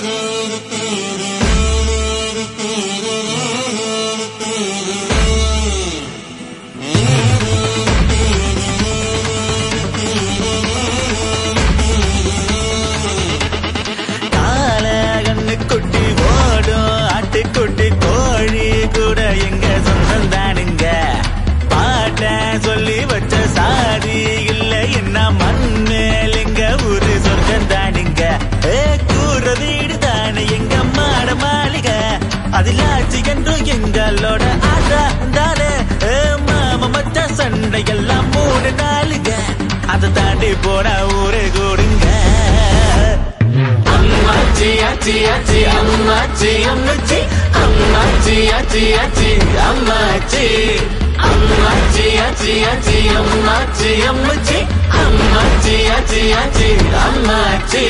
கால கண்ணு குட்டி ஓடும் ஆட்டுக்குட்டி கோழி கூட எங்க சொந்தம் தானுங்க பாட்ட சொல்லி வச்ச சாதி இல்ல என்ன மண் மேல் எங்க ஊரு சொர்க்கம் தானுங்க ஏ கூற வீடு தானே எங்க மாட மாளிகை அதில் ஆச்சு என்றும் எங்களோட ஆட்டா தானே ஏ மாம மச்ச சண்டை எல்லாம் மூணு நாளுங்க அதை தாண்டி போன ஊரு கூடுங்க அம்மாச்சி அச்சி அச்சி அம்மாச்சி அம்மாச்சி அம்மாச்சி அச்சி அச்சி அம்மாச்சி அம்மாச்சி அச்சி அச்சி அம்மாச்சி அம்மாச்சி அம்மாச்சி அச்சி அச்சி அம்மாச்சி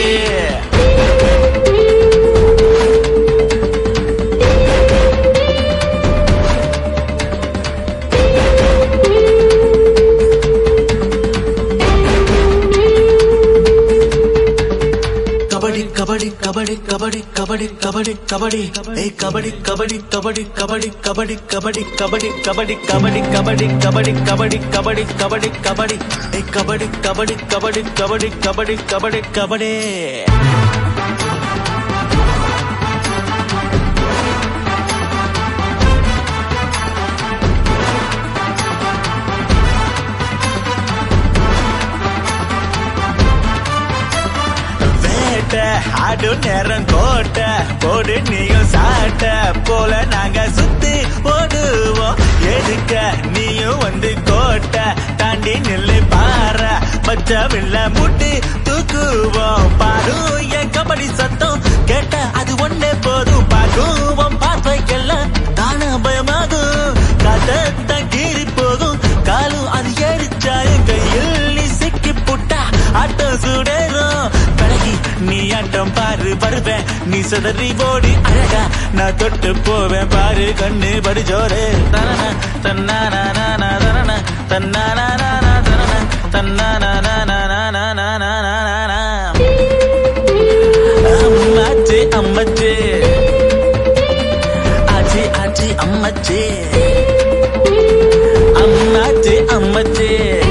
கபடி கபடி கபடி கபடி கபடி கபடி கபடி ஏய் கபடி கபடி கபடி கபடி கபடி கபடி கபடி கபடி கபடி கபடி கபடி கபடி கபடி கபடி கபடி ஏய் கபடி கபடி கபடி கபடி கபடி கபடி கபடி வேட்ட ஆடு நேரம் கோட்ட போடு நீயும் சாட்ட போல நாங்க சுத்தி ஓடுவோம் எதுக்க நீயும் வந்து கோட்ட தாண்டி நில்லு பாற மச்ச வில்ல முட்டி தூக்குவோம் பாரு என் கபடி சத்தம் கேட்ட அது ஒன்னே போதும் பாக்குவோம் பார்வைக்கெல்லாம் தான பயமாகும் காத்த கீறி போகும் காலும் அது ஏறிச்சாயும் கையில் நீ சிக்கி புட்டா ஆட்டம் சுடரும் பழகி நீ ஆட்டம் பாரு வருவேன் நீ சுடறி ஓடி அழகா நான் தொட்டு போவேன் பாரு கண்ணு படி ஜோரு தனன தன்னான தனன தன்னான தனன தன்னான அம்மாச்சி அம்மச்சி ஆச்சி ஆச்சி அம்மச்சி அம்மாச்சி அம்மச்சி